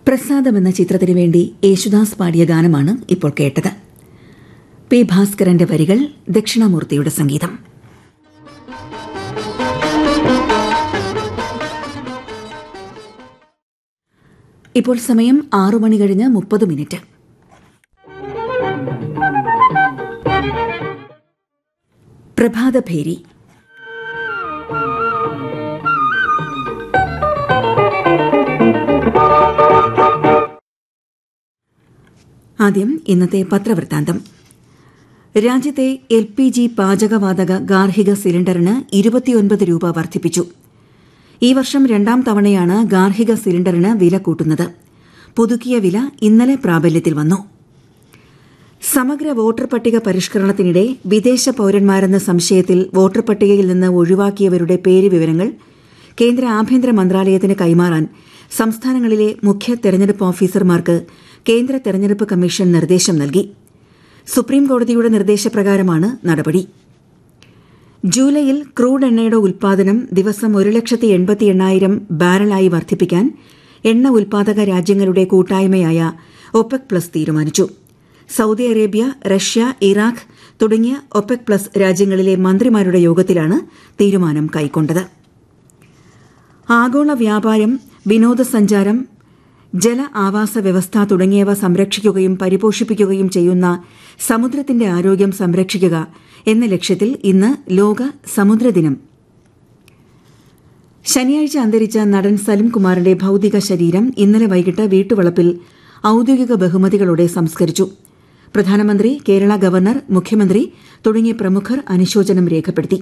പ്രസാദം എന്ന ചിത്രത്തിനു വേണ്ടി യേശുദാസ് പാടിയ ഗാനമാണ് ഇപ്പോൾ കേട്ടത് പി ഭാസ്കരന്റെ വരികൾ ദക്ഷിണാമൂർത്തിയുടെ സംഗീതം ഇപ്പോൾ സമയം ആറു മണി കഴിഞ്ഞ് മുപ്പത് മിനിറ്റ് പ്രഭാതഭേരി ആദ്യം ഇന്നത്തെ പത്രവൃത്താന്തം രാജ്യത്തെ എൽ പി ജി പാചകവാതക ഗാർഹിക സിലിണ്ടറിന് ഇരുപത്തിയൊൻപത് രൂപ വർദ്ധിപ്പിച്ചു ഈ വർഷം രണ്ടാം തവണയാണ് ഗാർഹിക സിലിണ്ടറിന് വില കൂട്ടുന്നത് പുതുക്കിയ വില ഇന്നലെ പ്രാബല്യത്തിൽ വന്നു സമഗ്ര വോട്ടർ പട്ടിക പരിഷ്കരണത്തിനിടെ വിദേശ പൌരന്മാരെന്ന സംശയത്തിൽ വോട്ടർ പട്ടികയിൽ നിന്ന് ഒഴിവാക്കിയവരുടെ പേര് വിവരങ്ങൾ കേന്ദ്ര ആഭ്യന്തര മന്ത്രാലയത്തിന് കൈമാറാൻ സംസ്ഥാനങ്ങളിലെ മുഖ്യ തെരഞ്ഞെടുപ്പ് ഓഫീസർമാർക്ക് കേന്ദ്ര തെരഞ്ഞെടുപ്പ് കമ്മീഷൻ നിർദ്ദേശം നൽകി സുപ്രീംകോടതിയുടെ നിർദ്ദേശപ്രകാരമാണ് നടപടി ജൂലൈയിൽ ക്രൂഡ് എണ്ണയുടെ ഉൽപാദനം ദിവസം ഒരു ലക്ഷത്തി എൺപത്തി എണ്ണായിരം ബാരലായി വർദ്ധിപ്പിക്കാൻ എണ്ണ ഉൽപാദക രാജ്യങ്ങളുടെ കൂട്ടായ്മയായ ഒപെക് പ്ലസ് തീരുമാനിച്ചു സൌദി അറേബ്യ റഷ്യ ഇറാഖ് തുടങ്ങിയ ഒപെക് പ്ലസ് രാജ്യങ്ങളിലെ മന്ത്രിമാരുടെ യോഗത്തിലാണ് തീരുമാനം കൈക്കൊണ്ടത് ആഗോള വ്യാപാരം വിനോദസഞ്ചാരം ജല ആവാസ വ്യവസ്ഥ തുടങ്ങിയവ സംരക്ഷിക്കുകയും പരിപോഷിപ്പിക്കുകയും ചെയ്യുന്ന സമുദ്രത്തിന്റെ ആരോഗ്യം സംരക്ഷിക്കുക എന്ന ലക്ഷ്യത്തിൽ ഇന്ന് ലോക സമുദ്രദിനം ശനിയാഴ്ച അന്തരിച്ച നടൻ സലിംകുമാറിന്റെ ഭൌതിക ശരീരം ഇന്നലെ വൈകിട്ട് വീട്ടുവളപ്പിൽ ഔദ്യോഗിക ബഹുമതികളോടെ സംസ്കരിച്ചു പ്രധാനമന്ത്രി കേരള ഗവർണർ മുഖ്യമന്ത്രി തുടങ്ങിയ പ്രമുഖർ അനുശോചനം രേഖപ്പെടുത്തി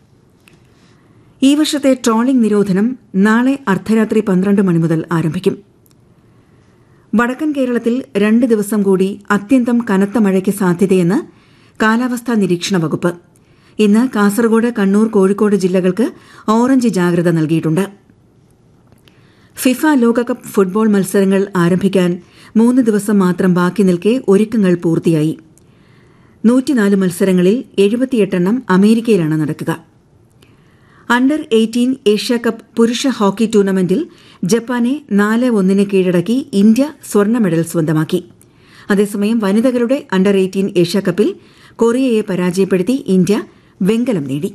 ഈ വർഷത്തെ ട്രോളിംഗ് നിരോധനം നാളെ അർദ്ധരാത്രി പന്ത്രണ്ട് മണി മുതൽ ആരംഭിക്കും വടക്കൻ കേരളത്തിൽ രണ്ട് ദിവസം കൂടി അത്യന്തം കനത്ത മഴയ്ക്ക് സാധ്യതയെന്ന് കാലാവസ്ഥാ നിരീക്ഷണ വകുപ്പ് ഇന്ന് കാസർഗോഡ് കണ്ണൂർ കോഴിക്കോട് ജില്ലകൾക്ക് ഓറഞ്ച് ജാഗ്രത നൽകിയിട്ടുണ്ട് ഫിഫ ലോകകപ്പ് ഫുട്ബോൾ മത്സരങ്ങൾ ആരംഭിക്കാൻ മൂന്ന് ദിവസം മാത്രം ബാക്കി നിൽക്കെ ഒരുക്കങ്ങൾ പൂർത്തിയായി നൂറ്റിനാല് മത്സരങ്ങളിൽ എഴുപത്തിയെട്ടെണ്ണം അമേരിക്കയിലാണ് നടക്കുക അണ്ടർ എയ്റ്റീൻ ഏഷ്യാകപ്പ് പുരുഷ ഹോക്കി ടൂർണമെന്റിൽ ജപ്പാനെ നാല് ഒന്നിന് കീഴടക്കി ഇന്ത്യ സ്വർണ്ണ മെഡൽ സ്വന്തമാക്കി അതേസമയം വനിതകളുടെ അണ്ടർ എയ്റ്റീൻ ഏഷ്യാകപ്പിൽ കൊറിയയെ പരാജയപ്പെടുത്തി ഇന്ത്യ വെങ്കലം നേടി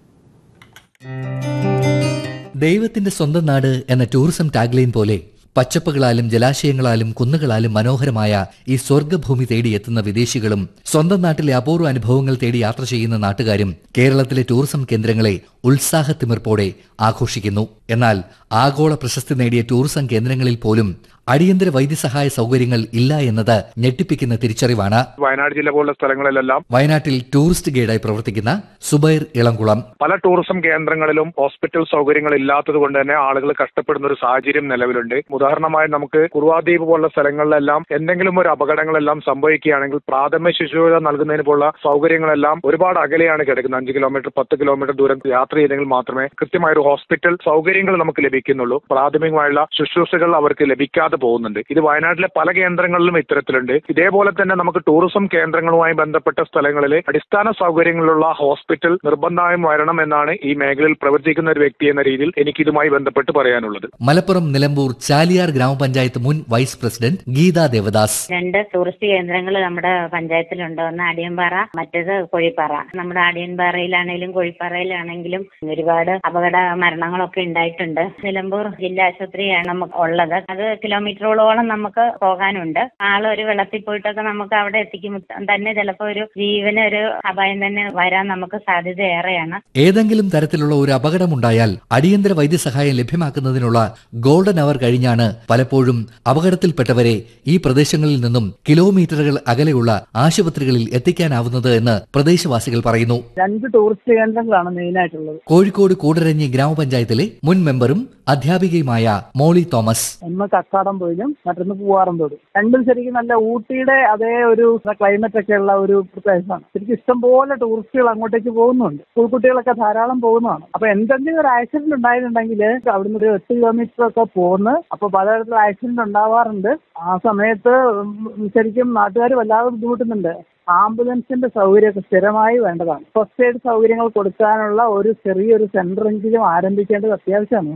ദൈവത്തിന്റെ സ്വന്തം നാട് എന്ന ടൂറിസം ടാഗ്ലൈൻ പോലെ പച്ചപ്പുകളാലും ജലാശയങ്ങളാലും കുന്നുകളാലും മനോഹരമായ ഈ സ്വർഗ്ഗഭൂമി തേടിയെത്തുന്ന വിദേശികളും സ്വന്തം നാട്ടിലെ അപൂർവ അനുഭവങ്ങൾ തേടി യാത്ര ചെയ്യുന്ന നാട്ടുകാരും കേരളത്തിലെ ടൂറിസം കേന്ദ്രങ്ങളെ ഉത്സാഹത്തിമിർപ്പോടെ ആഘോഷിക്കുന്നു എന്നാൽ ആഗോള പ്രശസ്തി നേടിയ ടൂറിസം കേന്ദ്രങ്ങളിൽ പോലും അടിയന്തര വൈദ്യസഹായ സൗകര്യങ്ങൾ ഇല്ല എന്നത് ഞെട്ടിപ്പിക്കുന്ന തിരിച്ചറിവാണ് വയനാട് ജില്ല പോലുള്ള സ്ഥലങ്ങളിലെല്ലാം വയനാട്ടിൽ ടൂറിസ്റ്റ് ഗൈഡായി പ്രവർത്തിക്കുന്ന സുബൈർ ഇളംകുളം പല ടൂറിസം കേന്ദ്രങ്ങളിലും ഹോസ്പിറ്റൽ സൗകര്യങ്ങൾ ഇല്ലാത്തത് കൊണ്ട് തന്നെ ആളുകൾ കഷ്ടപ്പെടുന്ന ഒരു സാഹചര്യം നിലവിലുണ്ട് ഉദാഹരണമായി നമുക്ക് കുറുവാദ്വീപ് പോലുള്ള സ്ഥലങ്ങളിലെല്ലാം എന്തെങ്കിലും ഒരു അപകടങ്ങളെല്ലാം സംഭവിക്കുകയാണെങ്കിൽ പ്രാഥമിക ശുശ്രൂഷ നൽകുന്നതിന് പോലുള്ള സൗകര്യങ്ങളെല്ലാം ഒരുപാട് അകലെയാണ് കിടക്കുന്നത് അഞ്ച് കിലോമീറ്റർ പത്ത് കിലോമീറ്റർ ദൂരം യാത്ര ചെയ്തെങ്കിൽ മാത്രമേ കൃത്യമായ ഒരു ഹോസ്പിറ്റൽ സൗകര്യങ്ങൾ നമുക്ക് ലഭിക്കുന്നുള്ളൂ പ്രാഥമികമായുള്ള ശുശ്രൂഷകൾ അവർക്ക് ലഭിക്കാതെ പോകുന്നുണ്ട് ഇത് വയനാട്ടിലെ പല കേന്ദ്രങ്ങളിലും ഇത്തരത്തിലുണ്ട് ഇതേപോലെ തന്നെ നമുക്ക് ടൂറിസം കേന്ദ്രങ്ങളുമായി ബന്ധപ്പെട്ട സ്ഥലങ്ങളിൽ അടിസ്ഥാന സൗകര്യങ്ങളുള്ള ഹോസ്പിറ്റൽ നിർബന്ധമായും വരണം എന്നാണ് ഈ മേഖലയിൽ പ്രവർത്തിക്കുന്ന ഒരു വ്യക്തി എന്ന രീതിയിൽ എനിക്ക് ഇതുമായി ബന്ധപ്പെട്ട് പറയാനുള്ളത് മലപ്പുറം നിലമ്പൂർ ചാലിയാർ ഗ്രാമപഞ്ചായത്ത് മുൻ വൈസ് പ്രസിഡന്റ് ഗീതാ ദേവദാസ് രണ്ട് ടൂറിസ്റ്റ് കേന്ദ്രങ്ങൾ നമ്മുടെ പഞ്ചായത്തിലുണ്ട് ഒന്ന് അടിയൻപാറ മറ്റേത് കോഴിപ്പാറ നമ്മുടെ അടിയൻപാറയിലാണെങ്കിലും കോഴിപ്പാറയിലാണെങ്കിലും ഒരുപാട് അപകട മരണങ്ങളൊക്കെ ഉണ്ടായിട്ടുണ്ട് നിലമ്പൂർ ജില്ലാ ആശുപത്രിയാണ് നമുക്ക് ഉള്ളത് അത് കിലോമീറ്ററോളം നമുക്ക് പോകാനുണ്ട് ആള് ഒരു വെള്ളത്തിൽ പോയിട്ടൊക്കെ നമുക്ക് അവിടെ എത്തിക്കുമ്പോൾ തന്നെ ചിലപ്പോൾ ഒരു ജീവന് ഒരു അപായം തന്നെ വരാൻ നമുക്ക് സാധ്യത ഏറെയാണ് ഏതെങ്കിലും തരത്തിലുള്ള ഒരു അപകടമുണ്ടായാൽ അടിയന്തര വൈദ്യസഹായം ലഭ്യമാക്കുന്നതിനുള്ള ഗോൾഡൻ അവർ കഴിഞ്ഞാണ് പലപ്പോഴും അപകടത്തിൽപ്പെട്ടവരെ ഈ പ്രദേശങ്ങളിൽ നിന്നും കിലോമീറ്ററുകൾ അകലെയുള്ള ആശുപത്രികളിൽ എത്തിക്കാനാവുന്നത് എന്ന് പ്രദേശവാസികൾ പറയുന്നു രണ്ട് ടൂറിസ്റ്റ് കേന്ദ്രങ്ങളാണ് മെയിൻ ആയിട്ടുള്ളത് കോഴിക്കോട് കൂടരഞ്ഞി ഗ്രാമപഞ്ചായത്തിലെ മുൻ മെമ്പറും അധ്യാപികയുമായ മോളി തോമസ് ഒന്ന് കക്കാടംപൊയിലും മറ്റൊന്ന് പൂവാറന്തോടും രണ്ടും ശരിക്കും നല്ല ഊട്ടിയുടെ അതേ ഒരു ക്ലൈമറ്റ് ഒക്കെ ഉള്ള ഒരു പ്രദേശമാണ് ശരിക്കും ഇഷ്ടംപോലെ ടൂറിസ്റ്റുകൾ അങ്ങോട്ടേക്ക് പോകുന്നുണ്ട് സ്കൂൾ കുട്ടികളൊക്കെ ധാരാളം പോകുന്നതാണ് അപ്പൊ എന്തെങ്കിലും ഒരു ആക്സിഡന്റ് ഉണ്ടായിട്ടുണ്ടെങ്കിൽ അവിടുന്ന് ഒരു എട്ട് കിലോമീറ്റർ ഒക്കെ പോകുന്നു അപ്പൊ പലതരത്തിലുള്ള ആക്സിഡന്റ് ഉണ്ടാവാറുണ്ട് ആ സമയത്ത് ശരിക്കും നാട്ടുകാർ വല്ലാതെ ബുദ്ധിമുട്ടുന്നുണ്ട് ആംബുലൻസിന്റെ സൗകര്യമൊക്കെ സ്ഥിരമായി വേണ്ടതാണ് ഫസ്റ്റ് എയ്ഡ് സൗകര്യങ്ങൾ കൊടുക്കാനുള്ള ഒരു ചെറിയൊരു സെന്ററെങ്കിലും ആരംഭിക്കേണ്ടത് അത്യാവശ്യമാണ് നമുക്ക്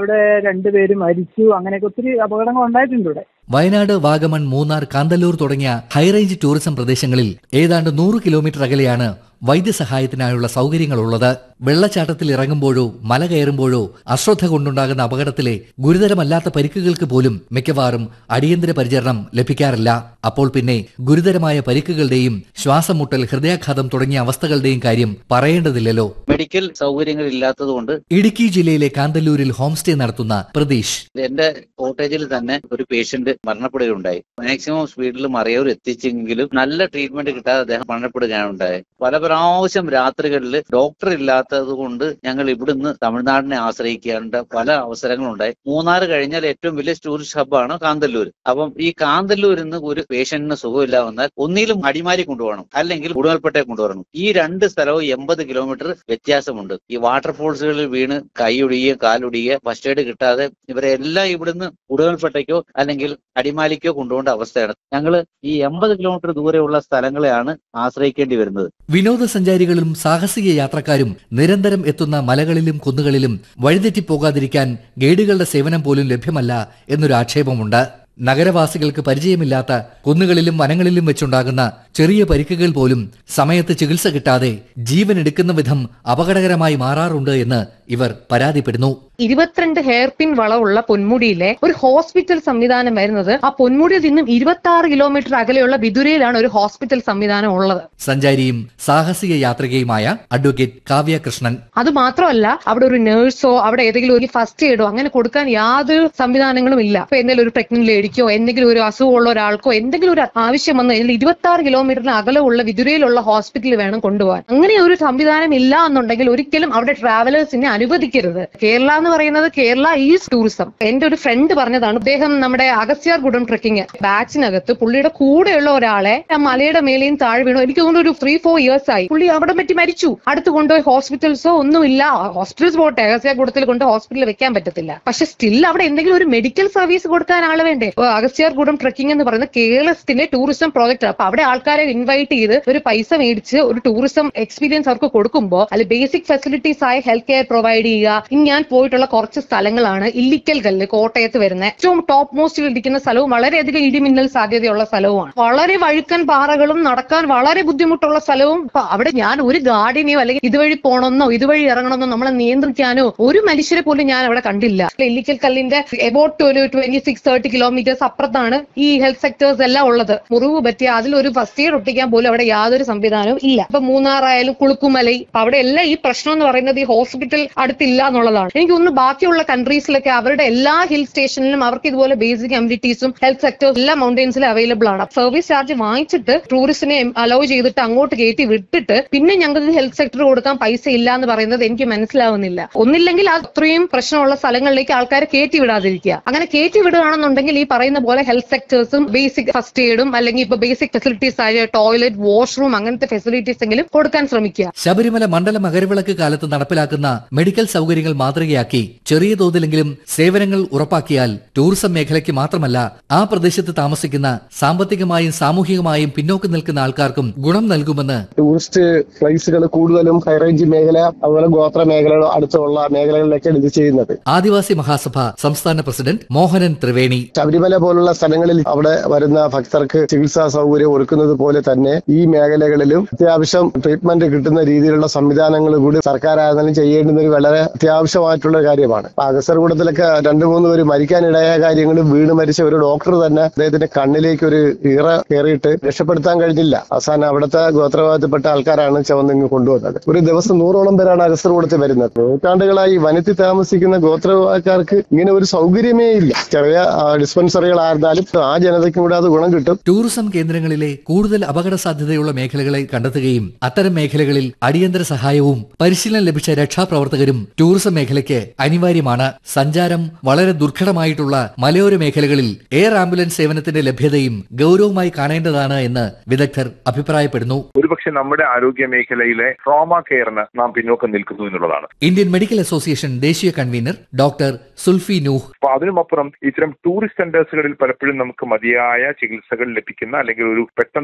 ഇവിടെ രണ്ടുപേര് മരിച്ചു അങ്ങനെയൊക്കെ ഒത്തിരി അപകടങ്ങൾ ഉണ്ടായിട്ടുണ്ട് ഇവിടെ വയനാട് വാഗമൺ മൂന്നാർ കാന്തല്ലൂർ തുടങ്ങിയ ഹൈറേഞ്ച് ടൂറിസം പ്രദേശങ്ങളിൽ ഏതാണ്ട് നൂറ് കിലോമീറ്റർ അകലെയാണ് വൈദ്യസഹായത്തിനായുള്ള സൗകര്യങ്ങളുള്ളത് വെള്ളച്ചാട്ടത്തിൽ ഇറങ്ങുമ്പോഴോ മല കയറുമ്പോഴോ അശ്രദ്ധ കൊണ്ടുണ്ടാകുന്ന അപകടത്തിലെ ഗുരുതരമല്ലാത്ത പരിക്കുകൾക്ക് പോലും മിക്കവാറും അടിയന്തര പരിചരണം ലഭിക്കാറില്ല അപ്പോൾ പിന്നെ ഗുരുതരമായ പരിക്കുകളുടെയും ശ്വാസം മുട്ടൽ ഹൃദയാഘാതം തുടങ്ങിയ അവസ്ഥകളുടെയും കാര്യം പറയേണ്ടതില്ലല്ലോ മെഡിക്കൽ സൗകര്യങ്ങൾ ഇല്ലാത്തതുകൊണ്ട് ഇടുക്കി ജില്ലയിലെ കാന്തല്ലൂരിൽ ഹോം സ്റ്റേ നടത്തുന്ന പ്രതീഷ് എന്റെ കോട്ടേജിൽ തന്നെ ഒരു പേഷ്യന്റ് മരണപ്പെടുകയുണ്ടായി മാക്സിമം സ്പീഡിൽ മറയൂർ എത്തിച്ചെങ്കിലും നല്ല ട്രീറ്റ്മെന്റ് കിട്ടാതെ അദ്ദേഹം മരണപ്പെടുകയാണ് ഉണ്ടായത് പല പ്രാവശ്യം രാത്രികളിൽ ഡോക്ടർ ഇല്ലാത്തത് കൊണ്ട് ഞങ്ങൾ ഇവിടുന്ന് തമിഴ്നാടിനെ ആശ്രയിക്കേണ്ട പല അവസരങ്ങളുണ്ടായി മൂന്നാർ കഴിഞ്ഞാൽ ഏറ്റവും വലിയ ടൂറിസ്റ്റ് ഹബ്ബാണ് കാന്തല്ലൂർ അപ്പം ഈ കാന്തല്ലൂരിൽ നിന്ന് ഒരു പേഷ്യന്റിന് സുഖമില്ല വന്നാൽ ഒന്നിലും അടിമാലി കൊണ്ടുപോകണം അല്ലെങ്കിൽ ഉടുമൽപ്പെട്ടെ കൊണ്ടുവരണം ഈ രണ്ട് സ്ഥലവും എൺപത് കിലോമീറ്റർ വ്യത്യാസമുണ്ട് ഈ വാട്ടർഫോൾസുകളിൽ വീണ് കൈയൊടിയുക കാലൊടിയുക ഫസ്റ്റ് എയ്ഡ് കിട്ടാതെ ഇവരെ എല്ലാം ഇവിടുന്ന് ഉടുമൽപ്പെട്ടയ്ക്കോ അല്ലെങ്കിൽ അടിമാലിക്കോ കൊണ്ടുപോകേണ്ട അവസ്ഥയാണ് ഞങ്ങൾ ഈ എൺപത് കിലോമീറ്റർ ദൂരെയുള്ള സ്ഥലങ്ങളെയാണ് ആശ്രയിക്കേണ്ടി വരുന്നത് വിനോദസഞ്ചാരികളും സാഹസിക യാത്രക്കാരും നിരന്തരം എത്തുന്ന മലകളിലും കുന്നുകളിലും വഴിതെറ്റിപ്പോകാതിരിക്കാൻ ഗൈഡുകളുടെ സേവനം പോലും ലഭ്യമല്ല എന്നൊരു ആക്ഷേപമുണ്ട് നഗരവാസികൾക്ക് പരിചയമില്ലാത്ത കുന്നുകളിലും വനങ്ങളിലും വെച്ചുണ്ടാകുന്ന ചെറിയ പരിക്കുകൾ പോലും സമയത്ത് ചികിത്സ കിട്ടാതെ ജീവൻ എടുക്കുന്ന വിധം അപകടകരമായി മാറാറുണ്ട് എന്ന് ഇവർ പരാതിപ്പെടുന്നു ഇരുപത്തിരണ്ട് ഹെയർ പിൻ വളവുള്ള പൊന്മുടിയിലെ ഒരു ഹോസ്പിറ്റൽ സംവിധാനം വരുന്നത് ആ പൊന്മുടിയിൽ നിന്നും ഇരുപത്തി ആറ് കിലോമീറ്റർ അകലെയുള്ള വിദുരയിലാണ് ഒരു ഹോസ്പിറ്റൽ സംവിധാനം ഉള്ളത് സഞ്ചാരിയും സാഹസിക യാത്രികയുമായ അഡ്വക്കേറ്റ് കാവ്യ കൃഷ്ണൻ അത് മാത്രമല്ല അവിടെ ഒരു നേഴ്സോ അവിടെ ഏതെങ്കിലും ഒരു ഫസ്റ്റ് എയ്ഡോ അങ്ങനെ കൊടുക്കാൻ യാതൊരു സംവിധാനങ്ങളും ഇല്ല ഇപ്പൊ എന്തെങ്കിലും ഒരു പ്രഗ്നന്റ് ലേഡിക്കോ എന്തെങ്കിലും ഒരു അസുഖമുള്ള ഒരാൾക്കോ എന്തെങ്കിലും ഒരു ആവശ്യം വന്നു കഴിഞ്ഞാൽ ഇരുപത്തി ആറ് കിലോമീറ്ററിന് അകലമുള്ള വിദുരയിലുള്ള ഹോസ്പിറ്റലിൽ വേണം കൊണ്ടുപോകാൻ അങ്ങനെ ഒരു സംവിധാനം ഇല്ല എന്നുണ്ടെങ്കിൽ ഒരിക്കലും അവിടെ ട്രാവലേഴ്സിനെ അനുവദിക്കരുത് കേരള എന്ന് പറയുന്നത് കേരള ഈസ് ടൂറിസം എന്റെ ഒരു ഫ്രണ്ട് പറഞ്ഞതാണ് അദ്ദേഹം നമ്മുടെ അഗസ്യാർകുടം ട്രെക്കിംഗ് ബാച്ചിനകത്ത് പുള്ളിയുടെ കൂടെയുള്ള ഒരാളെ ആ മലയുടെ മേലെയും താഴെ വീണു എനിക്ക് തോന്നുന്നു ഒരു ത്രീ ഫോർ ഇയേഴ്സ് ആയി പുള്ളി അവിടെ പറ്റി മരിച്ചു അടുത്ത് കൊണ്ടുപോയി ഹോസ്പിറ്റൽസോ ഒന്നുമില്ല ഹോസ്പിറ്റൽസ് പോട്ടെ അഗസ്യാർകൂടത്തിൽ കൊണ്ട് ഹോസ്പിറ്റലിൽ വെക്കാൻ പറ്റത്തില്ല പക്ഷെ സ്റ്റിൽ അവിടെ എന്തെങ്കിലും ഒരു മെഡിക്കൽ സർവീസ് കൊടുക്കാൻ ആള് വേണ്ടേ ഇപ്പൊ അഗസ്യാർകൂടം ട്രെക്കിംഗ് എന്ന് പറയുന്നത് കേരളത്തിന്റെ ടൂറിസം പ്രോജക്റ്റ് അപ്പൊ അവിടെ ആൾക്കാരെ ഇൻവൈറ്റ് ചെയ്ത് ഒരു പൈസ മേടിച്ച് ഒരു ടൂറിസം എക്സ്പീരിയൻസ് അവർക്ക് കൊടുക്കുമ്പോൾ അതിൽ ബേസിക് ഫെസിലിറ്റീസ് ആയ ഹെൽത്ത് കെയർ പ്രൊവൈഡ് ചെയ്യുക ഇനി ഞാൻ പോയിട്ടുള്ള കുറച്ച് സ്ഥലങ്ങളാണ് ഇല്ലിക്കൽ കല്ല് കോട്ടയത്ത് വരുന്ന ഏറ്റവും ടോപ്പ് മോസ്റ്റിൽ ഇരിക്കുന്ന സ്ഥലവും വളരെയധികം ഇടിമിന്നൽ സാധ്യതയുള്ള സ്ഥലവുമാണ് വളരെ വഴുക്കൻ പാറകളും നടക്കാൻ വളരെ ബുദ്ധിമുട്ടുള്ള സ്ഥലവും അപ്പൊ അവിടെ ഞാൻ ഒരു ഗാർഡിനെയോ അല്ലെങ്കിൽ ഇതുവഴി പോകണമെന്നോ ഇതുവഴി ഇറങ്ങണമെന്നോ നമ്മളെ നിയന്ത്രിക്കാനോ ഒരു മനുഷ്യരെ പോലും ഞാൻ അവിടെ കണ്ടില്ല ഇല്ലിക്കൽ കല്ലിന്റെ എബൌട്ട് ഒരു ട്വന്റി സിക്സ് തേർട്ടി കിലോമീറ്റേഴ്സ് അപ്പുറത്താണ് ഈ ഹെൽത്ത് സെക്ടേഴ്സ് എല്ലാം ഉള്ളത് മുറിവ് പറ്റിയ അതിലൊരു ഫസ്റ്റ് എയ്ഡ് ഒട്ടിക്കാൻ പോലും അവിടെ യാതൊരു സംവിധാനവും ഇല്ല ഇപ്പൊ മൂന്നാറായാലും കുളുക്കുമലൈ അപ്പൊ അവിടെ എല്ലാം ഈ പ്രശ്നം എന്ന് പറയുന്നത് ഈ ഹോസ്പിറ്റൽ അടുത്തില്ല എന്നുള്ളതാണ് എനിക്ക് തോന്നുന്നു ബാക്കിയുള്ള കൺട്രീസിലൊക്കെ അവരുടെ എല്ലാ ഹിൽ സ്റ്റേഷനിലും അവർക്ക് ഇതുപോലെ ബേസിക് അമ്യൂണിറ്റീസും ഹെൽത്ത് സെക്ടേഴ്സ് എല്ലാ മൗണ്ടൻസിലും അവൈലബിൾ ആണ് സർവീസ് ചാർജ് വാങ്ങിച്ചിട്ട് ടൂറിസ്റ്റിനെ അലോ ചെയ്തിട്ട് അങ്ങോട്ട് കയറ്റി വിട്ടിട്ട് പിന്നെ ഞങ്ങൾക്ക് ഹെൽത്ത് സെക്ടർ കൊടുക്കാൻ പൈസ ഇല്ല എന്ന് പറയുന്നത് എനിക്ക് മനസ്സിലാവുന്നില്ല ഒന്നില്ലെങ്കിൽ അത്രയും പ്രശ്നമുള്ള സ്ഥലങ്ങളിലേക്ക് ആൾക്കാരെ കയറ്റി വിടാതിരിക്കുക അങ്ങനെ കയറ്റി വിടുകയാണെന്നുണ്ടെങ്കിൽ ഈ പറയുന്ന പോലെ ഹെൽത്ത് സെക്ടേഴ്സും ബേസിക് ഫസ്റ്റ് എയ്ഡും അല്ലെങ്കിൽ ഇപ്പൊ ബേസിക് ഫെസിലിറ്റീസ് ആയ ടോയ്ലറ്റ് വാഷ്റൂം അങ്ങനത്തെ ഫെസിലിറ്റീസ് എങ്കിലും കൊടുക്കാൻ ശ്രമിക്കുക ശബരിമല മണ്ഡല മകരവിളക്ക് കാലത്ത് നടപ്പിലാക്കുന്ന മെഡിക്കൽ സൗകര്യങ്ങൾ മാതൃകയാക്കി ചെറിയ തോതിലെങ്കിലും സേവനങ്ങൾ ഉറപ്പാക്കിയാൽ ടൂറിസം മേഖലയ്ക്ക് മാത്രമല്ല ആ പ്രദേശത്ത് താമസിക്കുന്ന സാമ്പത്തികമായും സാമൂഹികമായും പിന്നോക്കം നിൽക്കുന്ന ആൾക്കാർക്കും ഗുണം നൽകുമെന്ന് ടൂറിസ്റ്റ് പ്ലേസുകൾ കൂടുതലും ഹൈറേഞ്ച് മേഖല അതുപോലെ ഗോത്ര മേഖലകൾ അടുത്തുള്ള മേഖലകളിലേക്കാണ് ഇത് ചെയ്യുന്നത് ആദിവാസി മഹാസഭ സംസ്ഥാന പ്രസിഡന്റ് മോഹനൻ ത്രിവേണി ശബരിമല പോലുള്ള സ്ഥലങ്ങളിൽ അവിടെ വരുന്ന ഭക്തർക്ക് ചികിത്സാ സൗകര്യം ഒരുക്കുന്നത് പോലെ തന്നെ ഈ മേഖലകളിലും അത്യാവശ്യം ട്രീറ്റ്മെന്റ് കിട്ടുന്ന രീതിയിലുള്ള സംവിധാനങ്ങൾ കൂടി സർക്കാരായിരുന്നാലും ചെയ്യേണ്ടുന്ന ഒരു വളരെ അത്യാവശ്യമായിട്ടുള്ള കാര്യമാണ് അപ്പൊ അഗസർകൂടത്തിലൊക്കെ രണ്ടു മൂന്ന് പേര് മരിക്കാനിടയായ കാര്യങ്ങളും വീണ് മരിച്ച ഒരു ഡോക്ടർ തന്നെ അദ്ദേഹത്തിന്റെ കണ്ണിലേക്ക് ഒരു ഈറ കയറിയിട്ട് രക്ഷപ്പെടുത്താൻ കഴിഞ്ഞില്ല അവസാനം അവിടുത്തെ ഗോത്രവിഭാഗത്തിൽപ്പെട്ട ആൾക്കാരാണ് ചുവന്നിങ്ങ് കൊണ്ടുവന്നത് ഒരു ദിവസം നൂറോളം പേരാണ് അഗസർകൂടത്തിൽ വരുന്നത് നൂറ്റാണ്ടുകളായി വനത്തിൽ താമസിക്കുന്ന ഗോത്രവിഭാഗക്കാർക്ക് ഇങ്ങനെ ഒരു സൗകര്യമേ ഇല്ല ചെറിയ ഡിസ്പെൻസറികളായിരുന്നാലും ആ ജനതയ്ക്കും കൂടെ അത് ഗുണം കിട്ടും ടൂറിസം കേന്ദ്രങ്ങളിലെ കൂടുതൽ അപകട സാധ്യതയുള്ള മേഖലകളെ കണ്ടെത്തുകയും അത്തരം മേഖലകളിൽ അടിയന്തര സഹായവും പരിശീലനം ലഭിച്ച രക്ഷാപ്രവർത്തകരും ടൂറിസം മേഖലയ്ക്ക് അനിവാര്യമാണ് സഞ്ചാരം വളരെ ദുർഘടമായിട്ടുള്ള മലയോര മേഖലകളിൽ എയർ ആംബുലൻസ് സേവനത്തിന്റെ ലഭ്യതയും ഗൗരവമായി കാണേണ്ടതാണ് എന്ന് വിദഗ്ധർ അഭിപ്രായപ്പെടുന്നു ഒരുപക്ഷെ നമ്മുടെ ആരോഗ്യ മേഖലയിലെ ട്രോമ കെയറിന് നാം പിന്നോക്കം നിൽക്കുന്നു എന്നുള്ളതാണ് ഇന്ത്യൻ മെഡിക്കൽ അസോസിയേഷൻ ദേശീയ കൺവീനർ ഡോക്ടർ സുൽഫി നൂഹ് അപ്പൊ അതിനുമപ്പുറം ഇത്തരം ടൂറിസ്റ്റ് സെന്റേഴ്സുകളിൽ പലപ്പോഴും നമുക്ക് മതിയായ ചികിത്സകൾ ലഭിക്കുന്ന അല്ലെങ്കിൽ ഒരു പെട്ടെന്ന്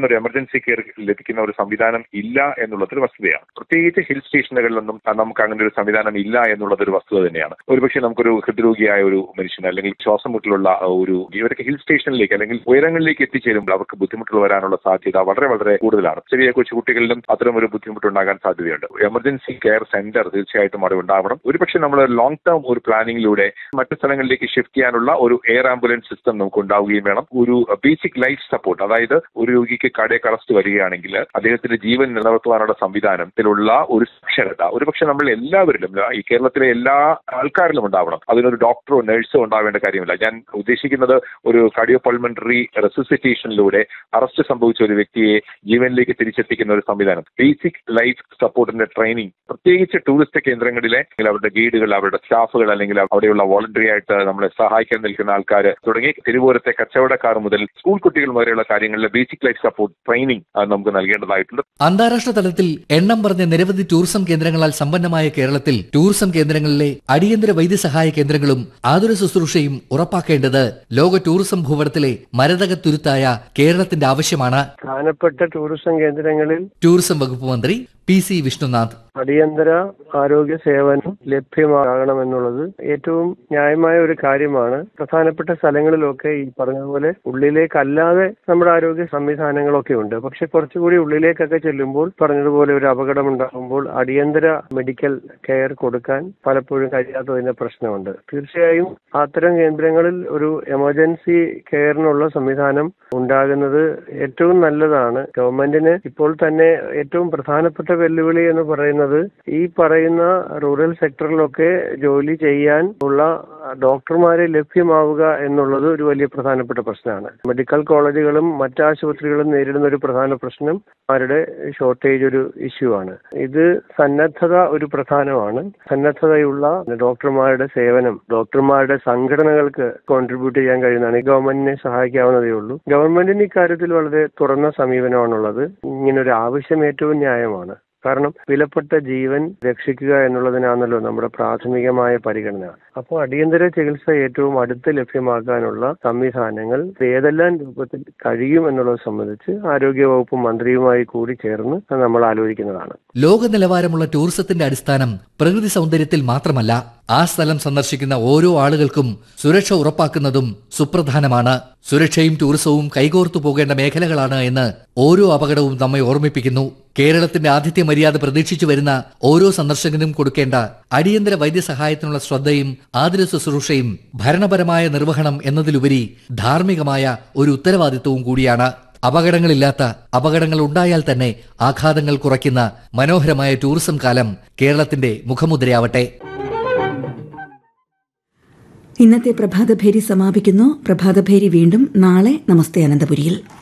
ഒരു എമർജൻസി കെയർ ലഭിക്കുന്ന ഒരു സംവിധാനം ഇല്ല എന്നുള്ളത് ഒരു വസ്തുതയാണ് പ്രത്യേകിച്ച് ഹിൽ സ്റ്റേഷനുകളിലൊന്നും നമുക്ക് അങ്ങനെ ഒരു സംവിധാനം ഇല്ല എന്നുള്ളത് ഒരു വസ്തുത തന്നെയാണ് ഒരുപക്ഷെ നമുക്കൊരു ഹൃദ്രോഗിയായ ഒരു മനുഷ്യൻ അല്ലെങ്കിൽ ശ്വാസം മുട്ടലുള്ള ഒരു ഇവരൊക്കെ ഹിൽ സ്റ്റേഷനിലേക്ക് അല്ലെങ്കിൽ ഉയരങ്ങളിലേക്ക് എത്തിച്ചേരുമ്പോൾ അവർക്ക് ബുദ്ധിമുട്ടുകൾ വരാനുള്ള സാധ്യത വളരെ വളരെ കൂടുതലാണ് ചെറിയ കൊച്ചു കുട്ടികളിലും അത്തരം ഒരു ബുദ്ധിമുട്ടുണ്ടാകാൻ സാധ്യതയുണ്ട് എമർജൻസി കെയർ സെന്റർ തീർച്ചയായിട്ടും അവിടെ ഉണ്ടാവണം ഒരുപക്ഷെ നമ്മൾ ലോങ് ടേം ഒരു പ്ലാനിങ്ങിലൂടെ മറ്റു സ്ഥലങ്ങളിലേക്ക് ഷിഫ്റ്റ് ചെയ്യാനുള്ള ഒരു എയർ ആംബുലൻസ് സിസ്റ്റം നമുക്ക് ഉണ്ടാവുകയും വേണം ഒരു ബേസിക് ലൈഫ് സപ്പോർട്ട് അതായത് ഒരു രോഗിക്ക് കാർഡിയക് അറസ്റ്റ് വരികയാണെങ്കിൽ അദ്ദേഹത്തിന്റെ ജീവൻ നിലനിർത്തുവാനുള്ള സംവിധാനത്തിലുള്ള ഒരു സാക്ഷരത ഒരുപക്ഷെ നമ്മൾ എല്ലാവരിലും ഈ കേരളത്തിലെ എല്ലാ ആൾക്കാരിലും ഉണ്ടാവണം അതിനൊരു ഡോക്ടറോ നഴ്സോ ഉണ്ടാവേണ്ട കാര്യമില്ല ഞാൻ ഉദ്ദേശിക്കുന്നത് ഒരു കാർഡിയോ പൾമണറി റെസിസിറ്റേഷനിലൂടെ അറസ്റ്റ് സംഭവിച്ച ഒരു വ്യക്തിയെ ജീവനിലേക്ക് തിരിച്ചെത്തിക്കുന്ന ഒരു സംവിധാനം ബേസിക് ലൈഫ് സപ്പോർട്ടിന്റെ ട്രെയിനിങ് പ്രത്യേകിച്ച് ടൂറിസ്റ്റ് കേന്ദ്രങ്ങളിലെ അല്ലെങ്കിൽ അവരുടെ ഗൈഡുകൾ അവരുടെ സ്റ്റാഫുകൾ അല്ലെങ്കിൽ അവിടെയുള്ള വോളണ്ടറി ആയിട്ട് നമ്മളെ സഹായിക്കാൻ നിൽക്കുന്ന ആൾക്കാർ തുടങ്ങി തിരുവോരത്തെ കച്ചവടക്കാർ മുതൽ സ്കൂൾ കുട്ടികൾ വരെയുള്ള കാര്യങ്ങളിലെ ബേസിക് ലൈഫ് സപ്പോർട്ട് ട്രെയിനിങ് നമുക്ക് നൽകേണ്ടതായിട്ടുണ്ട് അന്താരാഷ്ട്ര തലത്തിൽ എണ്ണം പറഞ്ഞ നിരവധി ടൂറിസം കേന്ദ്രങ്ങളാൽ സമ്പന്നമായ കേരളത്തിൽ ടൂറിസം കേന്ദ്രങ്ങളിലെ അടിയന്തര വൈദ്യസഹായ കേന്ദ്രങ്ങളും ആതുര ശുശ്രൂഷയും ഉറപ്പാക്കേണ്ടത് ലോക ടൂറിസം ഭൂപടത്തിലെ മരതക തുരുത്തായ കേരളത്തിന്റെ ആവശ്യമാണ് പ്രധാനപ്പെട്ട ടൂറിസം കേന്ദ്രങ്ങളിൽ ടൂറിസം വകുപ്പ് മന്ത്രി പി സി വിഷ്ണുനാഥ് അടിയന്തര ആരോഗ്യ സേവനം ലഭ്യമാകണമെന്നുള്ളത് ഏറ്റവും ന്യായമായ ഒരു കാര്യമാണ് പ്രധാനപ്പെട്ട സ്ഥലങ്ങളിലൊക്കെ ഈ പറഞ്ഞതുപോലെ ഉള്ളിലേക്കല്ലാതെ നമ്മുടെ ആരോഗ്യ സംവിധാനങ്ങളൊക്കെ ഉണ്ട് പക്ഷെ കുറച്ചുകൂടി ഉള്ളിലേക്കൊക്കെ ചെല്ലുമ്പോൾ പറഞ്ഞതുപോലെ ഒരു അപകടം ഉണ്ടാകുമ്പോൾ അടിയന്തര മെഡിക്കൽ കെയർ കൊടുക്കാൻ പലപ്പോഴും കഴിയാത്തതിന്റെ പ്രശ്നമുണ്ട് തീർച്ചയായും അത്തരം കേന്ദ്രങ്ങളിൽ ഒരു എമർജൻസി കെയറിനുള്ള സംവിധാനം ഉണ്ടാകുന്നത് ഏറ്റവും നല്ലതാണ് ഗവൺമെന്റിന് ഇപ്പോൾ തന്നെ ഏറ്റവും പ്രധാനപ്പെട്ട വെല്ലുവിളി എന്ന് പറയുന്നത് ഈ പറയുന്ന റൂറൽ സെക്ടറിലൊക്കെ ജോലി ചെയ്യാൻ ഉള്ള ഡോക്ടർമാരെ ലഭ്യമാവുക എന്നുള്ളത് ഒരു വലിയ പ്രധാനപ്പെട്ട പ്രശ്നമാണ് മെഡിക്കൽ കോളേജുകളും മറ്റ് ആശുപത്രികളും നേരിടുന്ന ഒരു പ്രധാന പ്രശ്നം അവരുടെ ഷോർട്ടേജ് ഒരു ഇഷ്യൂ ആണ് ഇത് സന്നദ്ധത ഒരു പ്രധാനമാണ് സന്നദ്ധതയുള്ള ഡോക്ടർമാരുടെ സേവനം ഡോക്ടർമാരുടെ സംഘടനകൾക്ക് കോൺട്രിബ്യൂട്ട് ചെയ്യാൻ കഴിയുന്നതാണ് ഗവൺമെന്റിനെ സഹായിക്കാവുന്നതേ ഉള്ളൂ ഗവൺമെന്റിന് ഇക്കാര്യത്തിൽ വളരെ തുറന്ന സമീപനമാണുള്ളത് ഇങ്ങനൊരു ആവശ്യം ഏറ്റവും ന്യായമാണ് കാരണം വിലപ്പെട്ട ജീവൻ രക്ഷിക്കുക എന്നുള്ളതിനാണല്ലോ നമ്മുടെ പ്രാഥമികമായ പരിഗണന അപ്പോൾ അടിയന്തര ചികിത്സ ഏറ്റവും അടുത്ത് ലഭ്യമാക്കാനുള്ള സംവിധാനങ്ങൾ ഏതെല്ലാം രൂപത്തിൽ കഴിയും എന്നുള്ളത് സംബന്ധിച്ച് ആരോഗ്യവകുപ്പ് മന്ത്രിയുമായി കൂടി ചേർന്ന് നമ്മൾ ആലോചിക്കുന്നതാണ് ലോക നിലവാരമുള്ള ടൂറിസത്തിന്റെ അടിസ്ഥാനം പ്രകൃതി സൗന്ദര്യത്തിൽ മാത്രമല്ല ആ സ്ഥലം സന്ദർശിക്കുന്ന ഓരോ ആളുകൾക്കും സുരക്ഷ ഉറപ്പാക്കുന്നതും സുപ്രധാനമാണ് സുരക്ഷയും ടൂറിസവും കൈകോർത്തു പോകേണ്ട മേഖലകളാണ് എന്ന് ഓരോ അപകടവും നമ്മെ ഓർമ്മിപ്പിക്കുന്നു കേരളത്തിന്റെ ആതിഥ്യ മര്യാദ പ്രതീക്ഷിച്ചു വരുന്ന ഓരോ സന്ദർശകനും കൊടുക്കേണ്ട അടിയന്തര വൈദ്യസഹായത്തിനുള്ള ശ്രദ്ധയും ആതുര ശുശ്രൂഷയും ഭരണപരമായ നിർവഹണം എന്നതിലുപരി ധാർമ്മികമായ ഒരു ഉത്തരവാദിത്വവും കൂടിയാണ് അപകടങ്ങളില്ലാത്ത അപകടങ്ങൾ ഉണ്ടായാൽ തന്നെ ആഘാതങ്ങൾ കുറയ്ക്കുന്ന മനോഹരമായ ടൂറിസം കാലം കേരളത്തിന്റെ മുഖമുദ്രയാവട്ടെ ഇന്നത്തെ പ്രഭാതഭേരി സമാപിക്കുന്നു പ്രഭാതഭേരി വീണ്ടും നാളെ നമസ്തേ അനന്തപുരിയിൽ